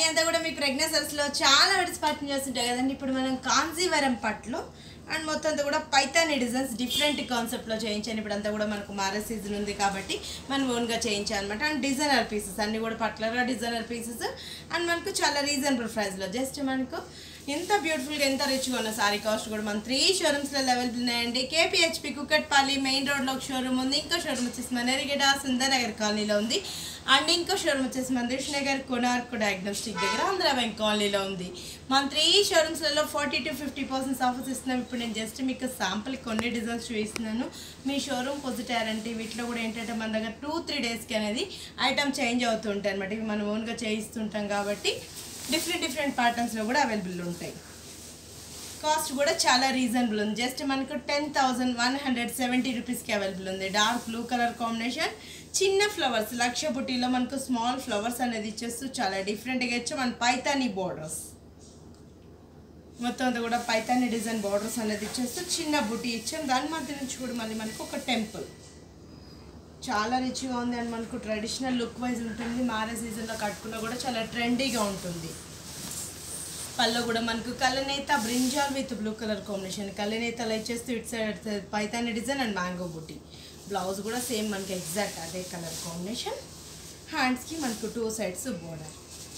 అంతా కూడా మీకు ప్రెగ్నెన్సీస్ లో చాలా వెడిస్ పట్టు చేస్తుంటాయి కదండి ఇప్పుడు మనం కాంజీవరం పట్లు అండ్ మొత్తం అంతా కూడా పైతాని డిజైన్స్ డిఫరెంట్ కాన్సెప్ట్లో చేయించాను ఇప్పుడు అంతా కూడా మనకు మారే సీజన్ ఉంది కాబట్టి మనం ఓన్గా చేయించాను అనమాట అండ్ డిజైనర్ పీసెస్ అన్ని కూడా పట్లర్ డిజైనర్ పీసెస్ అండ్ మనకు చాలా రీజనబుల్ ప్రైస్లో జస్ట్ మనకు ఎంత బ్యూటిఫుల్గా ఎంత రిచ్గా ఉన్న సారీ కాస్ట్ కూడా మన త్రీ షోరూమ్స్లో అవైలబుల్ ఉన్నాయండి కేపీహెచ్పి కుక్కట్పల్లి మెయిన్ రోడ్లో ఒక షోరూమ్ ఉంది ఇంకో షోరూమ్ వచ్చేసి మనరిగడ సుందర్ నగర్ కాలనీలో ఉంది అండ్ ఇంకో షోరూమ్ వచ్చేసి మందిష్ నగర్ కొనార్క్ డయాగ్నోస్టిక్ దగ్గర ఆంధ్ర బ్యాంక్ కాలనీలో ఉంది మన త్రీ షోరూమ్స్లలో forty to fifty percent offers ఇస్తున్నాం ఇప్పుడు నేను జస్ట్ మీకు శాంపుల్ కొన్ని డిజైన్స్ చూపిస్తున్నాను మీ షోరూమ్ పొజిటారంటే వీటిలో కూడా ఏంటంటే మన దగ్గర టూ త్రీ డేస్కి అనేది ఐటమ్ చేంజ్ అవుతుంటాయి అనమాట ఇవి మనం ఓన్గా చేయిస్తుంటాం కాబట్టి డిఫరెంట్ డిఫరెంట్ ప్యాటర్న్స్లో కూడా అవైలబుల్ ఉంటాయి కాస్ట్ కూడా చాలా రీజనబుల్ ఉంది జస్ట్ మనకు ten thousand one hundred seventy రూపీస్కి అవైలబుల్ ఉంది డార్క్ బ్లూ కలర్ కాంబినేషన్ చిన్న ఫ్లవర్స్ లక్ష బుటీలో మనకు స్మాల్ ఫ్లవర్స్ అనేది ఇచ్చేస్తూ చాలా డిఫరెంట్గా ఇచ్చి మన పైతాని బోర్డర్స్ మొత్తం అంతా కూడా పైతాని డిజైన్ బార్డర్స్ అనేది ఇచ్చేస్తూ చిన్న బుటీ ఇచ్చాం దాని మధ్య నుంచి కూడా మళ్ళీ మనకు ఒక టెంపుల్ చాలా రిచ్గా ఉంది అండ్ మనకు ట్రెడిషనల్ లుక్ వైజ్ ఉంటుంది మారే సీజన్లో కట్టుకున్నా కూడా చాలా ట్రెండీగా ఉంటుంది పళ్ళు కూడా మనకు కల్లనేత brinjal with blue colour combination కల్లనేతలు వచ్చేస్తూ ఇటు side Paithani design and mango బుట్టి బ్లౌజ్ కూడా సేమ్ మనకి ఎగ్జాక్ట్ అదే కలర్ కాంబినేషన్ హ్యాండ్స్కి మనకు టూ సైడ్స్ బోర్డర్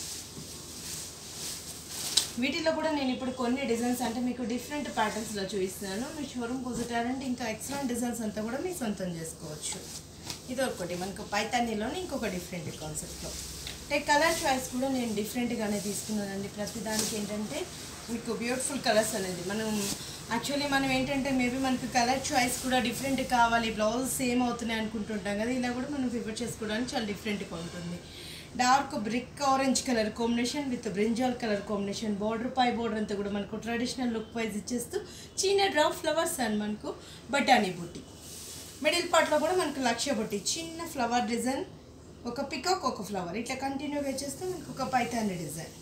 వీటిలో కూడా నేను ఇప్పుడు కొన్ని డిజైన్స్ అంటే మీకు డిఫరెంట్ ప్యాటర్న్స్లో చూపిస్తున్నాను మీ షోరూమ్ కుదుటారంటే ఇంకా ఎక్సలెంట్ డిజైన్స్ అంతా కూడా మీ సొంతం చేసుకోవచ్చు ఇది ఒకటి మనకు పైతానీలోనే ఇంకొక డిఫరెంట్ కాన్సెప్ట్లో అంటే కలర్ చాయిస్ కూడా నేను డిఫరెంట్గానే తీసుకున్నానండి ప్రతి దానికి ఏంటంటే మీకు బ్యూటిఫుల్ కలర్స్ అనేది మనం యాక్చువల్లీ మనం ఏంటంటే మేబీ మనకు కలర్ చాయిస్ కూడా డిఫరెంట్ కావాలి బ్లౌజ్ సేమ్ అవుతున్నాయి అనుకుంటుంటాం కదా ఇలా కూడా మనం ప్రిపేర్ చేసుకోవడానికి చాలా డిఫరెంట్గా ఉంటుంది dark brick orange colour combination with brinjal colour combination border పై బార్డర్ అంతా కూడా మనకు ట్రెడిషనల్ లుక్ వైజ్ ఇచ్చేస్తూ చిన్న డ్రాప్ ఫ్లవర్స్ అండ్ మనకు బటానీ బుట్టి మిడిల్ పార్ట్లో కూడా మనకు లక్ష్య బుట్టి చిన్న ఫ్లవర్ డిజైన్ ఒక పికాక్ ఒక ఫ్లవర్ ఇట్లా కంటిన్యూగా ఇచ్చేస్తే మనకు ఒక పైతాని డిజైన్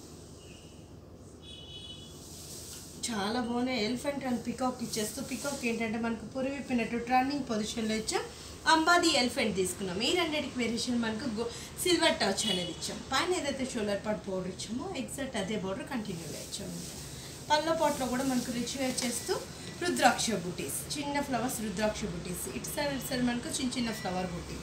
చాలా బాగున్నాయి ఎలిఫెంట్ అండ్ పికాక్ ఇచ్చేస్తూ పికాక్ ఏంటంటే మనకు పురి విప్పినట్టు టర్నింగ్ పొజిషన్లో ఇచ్చాం అంబాది ఎలిఫెంట్ తీసుకున్నాం ఈ రెండింటికి వేరియేషన్ మనకు గో సిల్వర్ టచ్ అనేది ఇచ్చాం పైన ఏదైతే షోల్డర్ పాట్ బోర్డర్ ఇచ్చామో ఎగ్జాక్ట్ అదే బోర్డర్ కంటిన్యూగా ఇచ్చాం పళ్ళ పాట్లో కూడా మనకు రిచ్గా చేస్తూ రుద్రాక్ష బుటీస్ చిన్న ఫ్లవర్స్ రుద్రాక్ష బుటీస్ ఇటు సైడ్ ఇటు సైడ్ మనకు చిన్న చిన్న ఫ్లవర్ బుటీ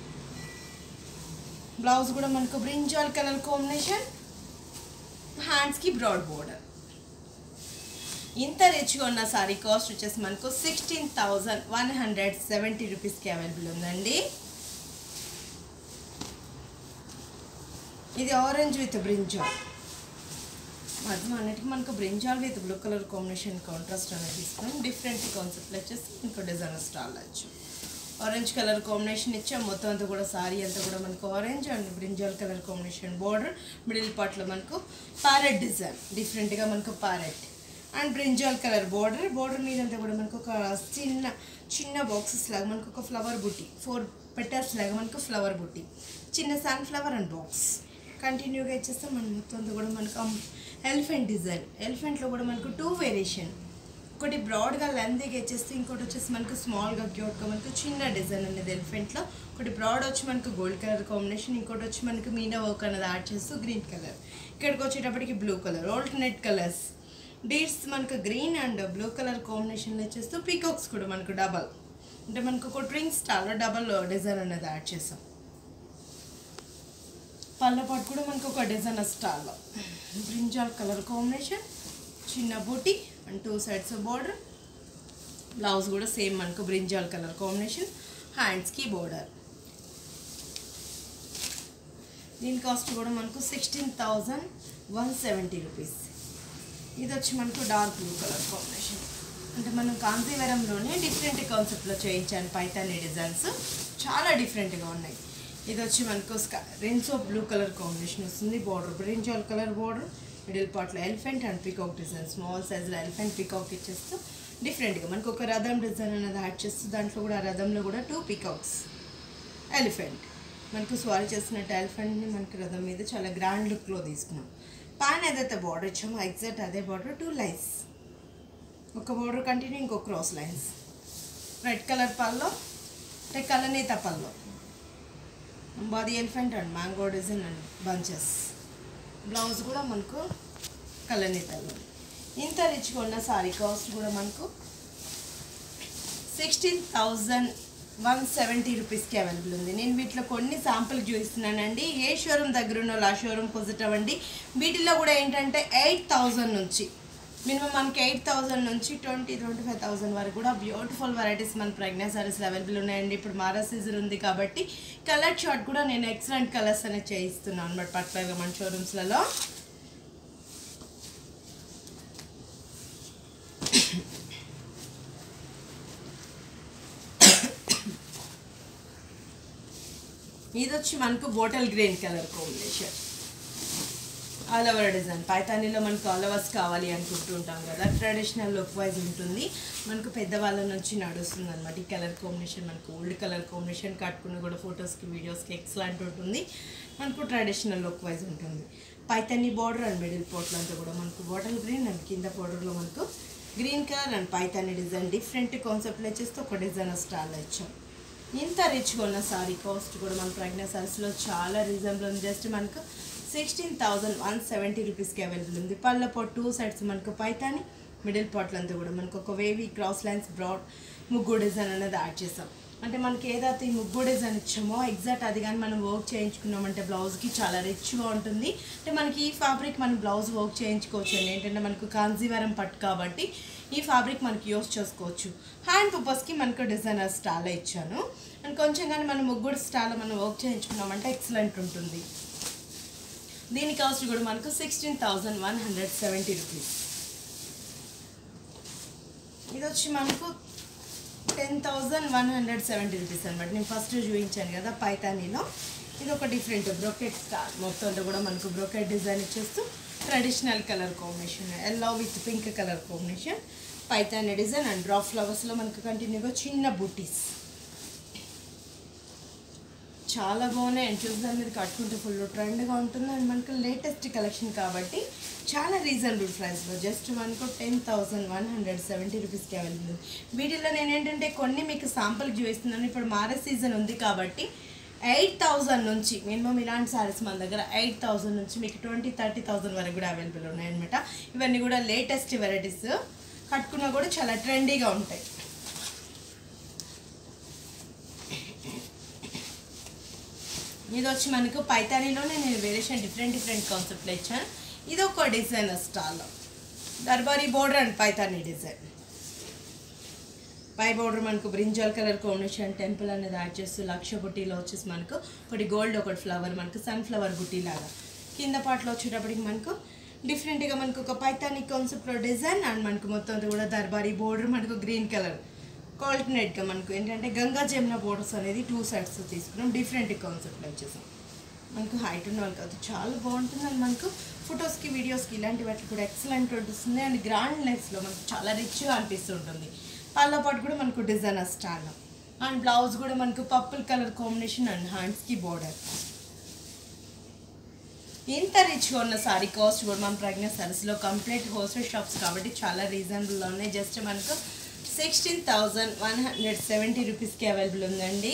బ్లౌజ్ కూడా మనకు బ్రింజాల్ కలర్ కాంబినేషన్ హ్యాండ్స్కి బ్రాడ్ బోర్డర్ ఇంత రిచ్గా ఉన్న సారీ కాస్ట్ వచ్చేసి మనకు sixteen thousand one hundred seventy రూపీస్కి అవైలబుల్ ఉందండి ఇది ఆరెంజ్ విత్ బ్రింజాల్ మధ్య అన్నిటికీ మనకు brinjal with blue colour combination contrast అనేది తీసుకున్నాం డిఫరెంట్ కాన్సెప్ట్ వచ్చేసి ఇంకో డిజైన్ స్టాల్ వచ్చు ఆరెంజ్ కలర్ కాంబినేషన్ ఇచ్చాం మొత్తం అంతా కూడా సారీ అంతా కూడా మనకు orange and brinjal colour combination border middle పార్ట్లో మనకు ప్యారెట్ డిజైన్ డిఫరెంట్గా మనకు parrot and brinjal colour border border మీద అంతా కూడా మనకు ఒక చిన్న చిన్న బాక్సెస్ లాగా మనకు ఒక ఫ్లవర్ బుట్టి ఫోర్ పెటర్స్ లాగా మనకు ఫ్లవర్ బుట్టి చిన్న సన్ ఫ్లవర్ అండ్ బాక్స్ కంటిన్యూగా ఇచ్చేస్తే మనం మొత్తం అంతా కూడా మనకు ఎలిఫెంట్ డిజైన్ ఎలిఫెంట్లో కూడా మనకు టూ వేరియేషన్ ఒకటి బ్రాడ్గా లెంతీగా ఇచ్చేస్తే ఇంకోటి వచ్చేసి మనకు స్మాల్గా క్యూట్గా మనకు చిన్న డిజైన్ అనేది ఎలిఫెంట్లో ఒకటి బ్రాడ్ వచ్చి మనకు గోల్డ్ కలర్ కాంబినేషన్ ఇంకోటి వచ్చి మనకు మీనా వర్క్ అనేది యాడ్ చేస్తూ గ్రీన్ కలర్ ఇక్కడికి వచ్చేటప్పటికి blue colour alternate colours beads మనకు గ్రీన్ అండ్ బ్లూ కలర్ కాంబినేషన్లో వచ్చేస్తూ పీకాక్స్ కూడా మనకు డబల్ అంటే మనకు ఒక డ్రింక్ స్టాల్లో డబల్ డిజైన్ అనేది యాడ్ చేసాం పళ్ళ పాటు కూడా మనకు ఒక డిజైన్ స్టాల్లో బ్రింజాల్ కలర్ కాంబినేషన్ చిన్న బూటీ and two sides border blouse కూడా సేమ్ మనకు బ్రింజాల్ కలర్ కాంబినేషన్ హ్యాండ్స్కి బోర్డర్ దీని కాస్ట్ కూడా మనకు sixteen thousand one seventy rupees ఇది వచ్చి మనకు డార్క్ బ్లూ కలర్ కాంబినేషన్ అంటే మనం కాంతీవరంలోనే డిఫరెంట్ కాన్సెప్ట్లో చేయించాను పైతాని డిజైన్స్ చాలా డిఫరెంట్గా ఉన్నాయి ఇది వచ్చి మనకు స్కా రెన్సో బ్లూ కలర్ కాంబినేషన్ వస్తుంది border brinjal colour border middle పార్ట్లో elephant and peacock design small సైజ్లో ఎలిఫెంట్ పికాక్ ఇచ్చేస్తూ డిఫరెంట్గా మనకు ఒక రథం డిజైన్ అనేది యాడ్ చేస్తూ దాంట్లో కూడా ఆ రథంలో కూడా టూ పికాక్స్ ఎలిఫెంట్ మనకు స్వారీ చేస్తున్నట్టు ఎలిఫెంట్ని మనకి రథం మీద చాలా గ్రాండ్ లుక్లో తీసుకున్నాం పైన ఏదైతే బార్డర్ ఇచ్చామో ఎగ్జాక్ట్ అదే బార్డర్ టూ లైన్స్ ఒక బార్డర్ కంటిన్యూ ఇంకో క్రాస్ లైన్స్ రెడ్ కలర్ పల్లో అంటే కలనేత పల్లో బాది elephant and mango design and bunches blouse కూడా మనకు కలనీతలు ఇంత రిచ్గా ఉన్న సారీ కాస్ట్ కూడా మనకు సిక్స్టీన్ థౌజండ్ వన్ సెవెంటీ రూపీస్కి అవైలబుల్ ఉంది నేను వీటిలో కొన్ని శాంపుల్ చూపిస్తున్నానండి ఏ షోరూమ్ దగ్గర ఉన్న వాళ్ళు ఆ షోరూమ్ విజిట్ అవ్వండి వీటిలో కూడా ఏంటంటే ఎయిట్ థౌజండ్ నుంచి మినిమం మనకి ఎయిట్ థౌజండ్ నుంచి ట్వంటీ ట్వంటీ ఫైవ్ థౌసండ్ వరకు కూడా బ్యూటిఫుల్ వెరైటీస్ మన ప్రెగ్నె సారీస్లో అవైలబుల్ ఉన్నాయండి ఇప్పుడు మారా సీజన్ ఉంది కాబట్టి కలర్ షార్ట్ కూడా నేను ఎక్సలెంట్ కలర్స్ అనేది చేయిస్తున్నాను అనమాట పర్టికులర్గా మన షోరూమ్స్లలో ఇది వచ్చి మనకు bottle green colour combination all over design పైతానీలో మనకు ఆల్ ఓవర్స్ కావాలి అనుకుంటూ ఉంటాం కదా ట్రెడిషనల్ లుక్ వైజ్ ఉంటుంది మనకు పెద్దవాళ్ళ నుంచి నడుస్తుంది అనమాట ఈ కలర్ కాంబినేషన్ మనకు ఓల్డ్ కలర్ కాంబినేషన్ కట్టుకుని కూడా ఫొటోస్కి వీడియోస్కి ఎక్సలెంట్ ఉంటుంది మనకు ట్రెడిషనల్ లుక్ వైజ్ ఉంటుంది పైతానీ బార్డర్ అండ్ మిడిల్ పోర్ట్లో అంతా కూడా మనకు బాటిల్ గ్రీన్ అండ్ కింద బార్డర్లో మనకు green colour and Paithani design different కాన్సెప్ట్లో చేస్తే ఒక డిజైన్ స్టాల్ ఇచ్చాం ఇంత రిచ్గా ఉన్న సారీ కాస్ట్ కూడా మన ప్రెగ్నెంట్ సారీస్లో చాలా రీజనబుల్ ఉంది జస్ట్ మనకు సిక్స్టీన్ థౌజండ్ వన్ సెవెంటీ రూపీస్కి అవైలబుల్ ఉంది పళ్ళ పొట్ టూ సైడ్స్ మనకు పైతాని మిడిల్ పాట్లంతా కూడా మనకు ఒక వేవీ క్రాస్ లైన్స్ బ్రాడ్ ముగ్గు డిజైన్ అనేది యాడ్ చేసాం అంటే మనకి ఏదైతే ఈ ముగ్గు డిజైన్ ఇచ్చామో ఎగ్జాక్ట్ అది కానీ మనం వర్క్ చేయించుకున్నామంటే బ్లౌజ్కి చాలా రిచ్గా ఉంటుంది అంటే మనకి ఈ ఫ్యాబ్రిక్ మనం బ్లౌజ్ వర్క్ చేయించుకోవచ్చు అండి ఏంటంటే మనకు కాంజీవరం పట్టు కాబట్టి ఈ ఫ్యాబ్రిక్ మనకి యూస్ చేసుకోవచ్చు హ్యాండ్ పర్పస్కి మనకు డిజైనర్ స్టాల్ ఇచ్చాను అండ్ కొంచెం కానీ మనం ముగ్గురు స్టాల్ మనం వర్క్ చేయించుకున్నామంటే ఎక్సలెంట్ ఉంటుంది దీని కాస్ట్ కూడా మనకు sixteen thousand one hundred seventy rupees ఇది వచ్చి మనకు ten thousand one hundred seventy rupees అనమాట నేను ఫస్ట్ చూపించాను కదా పైతానీలో ఇది ఒక డిఫరెంట్ బ్రోకెట్ స్టార్ మొత్తంలో కూడా మనకు బ్రోకెట్ డిజైన్ ఇచ్చేస్తూ traditional colour combination yellow with pink colour combination Paithani design and drop ఫ్లవర్స్లో మనకు కంటిన్యూగా చిన్న బూటీస్ చాలా బాగున్నాయి అండ్ చూద్దాం మీరు కట్టుకుంటే ఫుల్ ట్రెండ్గా ఉంటుంది అండ్ మనకు లేటెస్ట్ కలెక్షన్ కాబట్టి చాలా రీజనబుల్ ప్రైస్లో జస్ట్ మనకు ten thousand one hundred seventy రూపీస్కి అవైలబుల్ ఉంది వీటిలో నేను ఏంటంటే కొన్ని మీకు శాంపుల్ చూపిస్తున్నాను ఇప్పుడు మారే సీజన్ ఉంది కాబట్టి ఎయిట్ థౌజండ్ నుంచి మినిమం ఇలాంటి సారీస్ మన దగ్గర ఎయిట్ థౌజండ్ నుంచి మీకు ట్వంటీ థర్టీ థౌజండ్ వరకు కూడా అవైలబుల్ ఉన్నాయన్నమాట ఇవన్నీ కూడా లేటెస్ట్ వెరైటీస్ కట్టుకున్నా కూడా చాలా ట్రెండీగా ఉంటాయి ఇది వచ్చి మనకు పైతానీలోనే నేను వేరియేషన్ డిఫరెంట్ డిఫరెంట్ కాన్సెప్ట్లో ఇచ్చాను ఇది ఒక డిజైన్ స్టాల్లో దర్బారీ బోర్డర్ అండ్ పైతానీ డిజైన్ పై బోర్డర్ మనకు బ్రింజాల్ కలర్ కాంబినేషన్ టెంపుల్ అనేది యాడ్ చేస్తూ లక్ష బుట్టీలో వచ్చేసి మనకు ఒకటి గోల్డ్ ఒకటి ఫ్లవర్ మనకు సన్ఫ్లవర్ బుట్టీ లాగా కింద పాటలో వచ్చేటప్పటికి మనకు డిఫరెంట్గా మనకు ఒక పైతానీ కాన్సెప్ట్లో డిజైన్ అండ్ మనకు మొత్తం అంతా కూడా దర్బారీ బోర్డర్ మనకు గ్రీన్ కలర్ ఆల్టర్నేట్గా మనకు ఏంటంటే గంగా జమున బోర్డర్స్ అనేది టూ సైడ్స్ తీసుకున్నాం డిఫరెంట్ కాన్సెప్ట్లో వచ్చేసాం మనకు హైట్ ఉన్న వాళ్ళకి అది చాలా బాగుంటుంది అండ్ మనకు ఫొటోస్కి వీడియోస్కి ఇలాంటి వాటికి కూడా ఎక్సలెంట్ ఉంటుంది అండ్ గ్రాండ్నెస్లో మనకు చాలా రిచ్గా అనిపిస్తుంటుంది పళ్ళ పాటు కూడా మనకు డిజైనర్ స్టాండ్ అండ్ బ్లౌజ్ కూడా మనకు పర్పుల్ కలర్ కాంబినేషన్ అండ్ హ్యాండ్స్కి బోర్డర్ ఇంత రిచ్గా ఉన్న సారీ కాస్ట్ కూడా మన ప్రజ్ఞ సారీస్లో కంప్లీట్ హోల్సేల్ షాప్స్ కాబట్టి చాలా రీజనబుల్లో ఉన్నాయి జస్ట్ మనకు sixteen thousand one hundred seventy రూపీస్కి అవైలబుల్ ఉందండి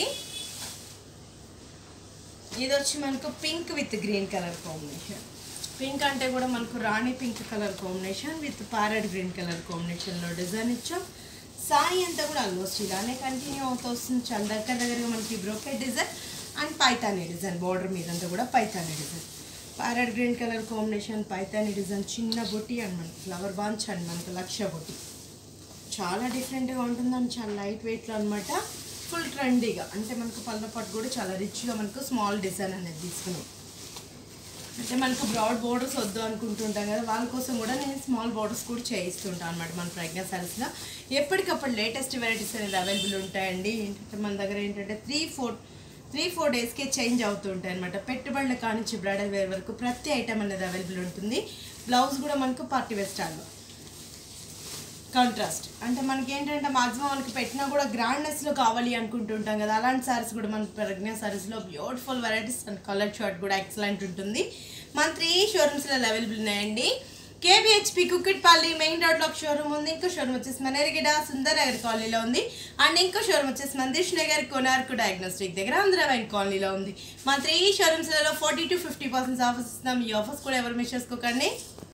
ఇది వచ్చి మనకు pink with green colour combination pink అంటే కూడా మనకు rani pink colour combination with parrot green colour కాంబినేషన్లో డిజైన్ ఇచ్చాం సారీ అంతా కూడా ఆల్మోస్ట్ ఇలానే కంటిన్యూ అవుతూ వస్తుంది చాలా దగ్గర దగ్గరగా మనకి brocade design and Paithani design border మీద అంతా కూడా Paithani design parrot green colour combination Paithani design చిన్న బొట్టి అండ్ మనకి ఫ్లవర్ బాంచ్ అండ్ మనకు లక్ష బొట్టి చాలా డిఫరెంట్గా ఉంటుందండి చాలా లైట్ వెయిట్లో అనమాట ఫుల్ ట్రెండీగా అంటే మనకు పళ్ళ పట్టు కూడా చాలా రిచ్గా మనకు స్మాల్ డిజైన్ అనేది తీసుకున్నాం అంటే మనకు బ్రాడ్ బోర్డర్స్ వద్దు అనుకుంటుంటాం కదా వాళ్ళ కోసం కూడా నేను స్మాల్ బోర్డర్స్ కూడా చేయిస్తుంటాను అనమాట మన ప్రజ్ఞా సారీస్లో ఎప్పటికప్పుడు లేటెస్ట్ వెరైటీస్ అనేది అవైలబుల్ ఉంటాయండి ఏంటంటే మన దగ్గర ఏంటంటే త్రీ ఫోర్ త్రీ ఫోర్ డేస్కే చేంజ్ అవుతూ ఉంటాయి అనమాట పెట్టుబడుల కానించి బ్రైడల్ వేర్ వరకు ప్రతి ఐటమ్ అనేది అవైలబుల్ ఉంటుంది బ్లౌజ్ కూడా మనకు పార్టీ వేర్ స్టైల్లో కాంట్రాస్ట్ అంటే మనకి ఏంటంటే మాక్సిమం మనకి పెట్టినా కూడా గ్రాండ్నెస్లో కావాలి అనుకుంటుంటాం కదా అలాంటి సారీస్ కూడా మనకి ప్రజ్ఞా సారీస్లో beautiful varieties and colour short కూడా ఎక్సలెంట్ ఉంటుంది మన త్రీ షోరూమ్స్లో అవైలబుల్ ఉన్నాయండి కేబిహెచ్పి కుక్కిట్పల్లి మెయిన్ రోడ్ లో ఒక షోరూమ్ ఉంది ఇంకో షోరూమ్ వచ్చేసి మనరిగిడ సుందర్ నగర్ కాలనీలో ఉంది అండ్ ఇంకో షోరూమ్ వచ్చేసి మందిష్ నగర్ కొనార్కు డయాగ్నోస్టిక్ దగ్గర ఆంధ్రవైన్ కాలనీలో ఉంది మన త్రీ షోరూమ్స్లలో forty to fifty percent offers ఇస్తున్నాం ఈ ఆఫర్స్ కూడా ఎవరు మిస్ చేసుకోకండి